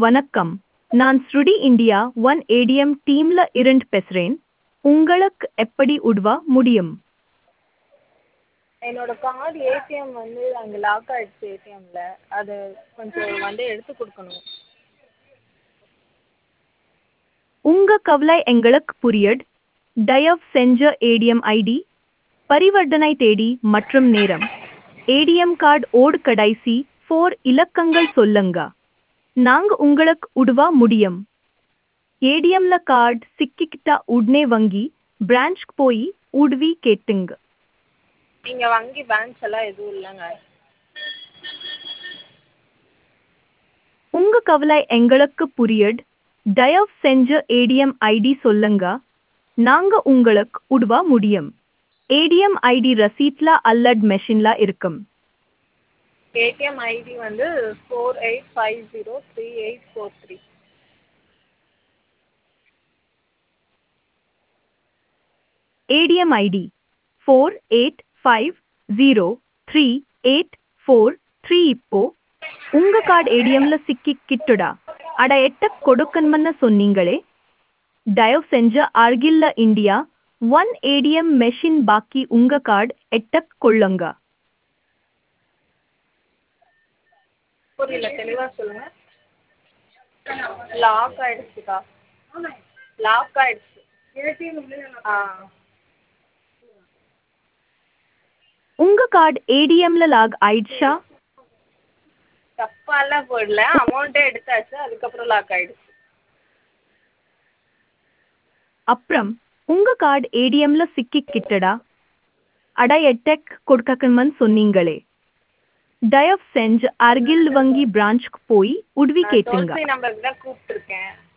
வணக்கம் நான் ஸ்ருடி இந்தியா ஒன் ஏடிஎம் டீம்ல இருந்து பேசுறேன் உங்களுக்கு எப்படி உதவ முடியும் என்னோட கார்டு ஏடிஎம் வந்து அங்கே லாக் ஆகிடுச்சு ஏடிஎம்மில் அது கொஞ்சம் வந்து எடுத்து கொடுக்கணும் உங்க கவலை எங்களுக்கு புரியுது தயவு செஞ்ச ஏடிஎம் ஐடி பரிவர்த்தனை தேதி மற்றும் நேரம் ஏடிஎம் கார்டு ஓடு கடைசி ஃபோர் இலக்கங்கள் சொல்லுங்க நாங்க உங்களுக்கு உதவ முடியும் ஏடிஎம்ல கார்டு சிக்கிக்கிட்டா உடனே வங்கி பிரான்ச்க்கு போய் உதவி கேட்டுங்க இங்கே வங்கி பேங்க்ஸ் எல்லாம் எதுவும் இல்லைங்க உங்க கவலை எங்களுக்கு புரியுது தயவு செஞ்ச ஏடிஎம் ஐடி சொல்லுங்க நாங்க உங்களுக்கு உதவ முடியும் ஏடிஎம் ஐடி ரசீட்ல அல்லது மெஷின்ல இருக்கும் ஏடிஎம் ஐடி வந்து four eight five zero three eight four three ATM ID four eight five zero three eight four three இப்போ உங்க கார்டு ஏடிஎம்ல சிக்கி கிட்டுடா அட எட்ட கொடுக்கணும்னு சொன்னீங்களே தயவு செஞ்ச அருகில்ல இந்தியா ஒன் ஏடிஎம் மெஷின் பாக்கி உங்க கார்டு எட்ட கொள்ளுங்க புரியல தெளிவாக சொல்லுங்கள் லாக் ஆகிடுச்சுக்கா லாக் ஆகிடுச்சு ஆ உங்க கார்டு ஏடிஎம்ல லாக் ஆயிடுச்சா தப்பாலாம் போடல அமௌண்ட்டே எடுத்தாச்சு அதுக்கப்புறம் லாக் ஆகிடுச்சு அப்புறம் உங்க கார்டு ஏடிஎம்ல சிக்கி கிட்டடா அட எட்டெக் கொடுக்கணும்னு சொன்னீங்களே தயவு செஞ்சு அருகில் வங்கி பிரான்ச்சுக்கு போய் உதவி கேட்டுங்க டோல் ஃப்ரீ நம்பருக்கு தான் கூப்பிட்டுருக்கேன்